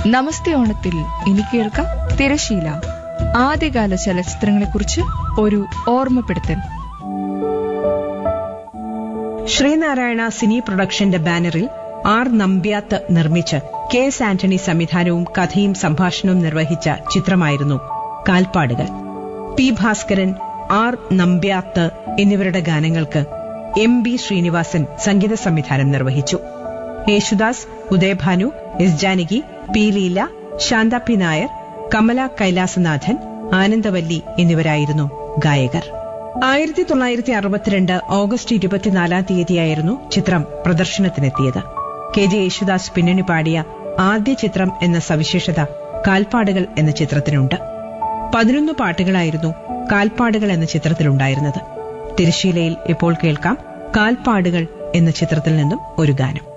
നമസ്തേ ഓണത്തിൽ ഇനി കേൾക്കാം തിരശീല ആദ്യകാല ചലച്ചിത്രങ്ങളെക്കുറിച്ച് ഒരു ഓർമ്മപ്പെടുത്തൽ ശ്രീനാരായണ സിനി പ്രൊഡക്ഷന്റെ ബാനറിൽ ആർ നമ്പ്യാത്ത് നിർമ്മിച്ച് കെ എസ് ആന്റണി സംവിധാനവും കഥയും സംഭാഷണവും നിർവഹിച്ച ചിത്രമായിരുന്നു കാൽപ്പാടുകൾ പി ഭാസ്കരൻ ആർ നമ്പ്യാത്ത് എന്നിവരുടെ ഗാനങ്ങൾക്ക് എം ബി ശ്രീനിവാസൻ സംഗീത സംവിധാനം നിർവഹിച്ചു Yesudas Udayabhanu S Janaki P Leela Santha P Nair Kamala Kailasanathan Anandavalli എന്നിവരായിരുന്നു ഗായകർ ആയിരത്തി തൊള്ളായിരത്തി അറുപത്തിരണ്ട് ഓഗസ്റ്റ് ഇരുപത്തിനാലാം തീയതിയായിരുന്നു ചിത്രം പ്രദർശനത്തിനെത്തിയത് കെ ജെ യേശുദാസ് പിന്നണി പാടിയ ആദ്യ ചിത്രം എന്ന സവിശേഷത കാൽപ്പാടുകൾ എന്ന ചിത്രത്തിനുണ്ട് പതിനൊന്ന് പാട്ടുകളായിരുന്നു കാൽപ്പാടുകൾ എന്ന ചിത്രത്തിലുണ്ടായിരുന്നത് തിരശീലയിൽ ഇപ്പോൾ കേൾക്കാം കാൽപ്പാടുകൾ എന്ന ചിത്രത്തിൽ നിന്നും ഒരു ഗാനം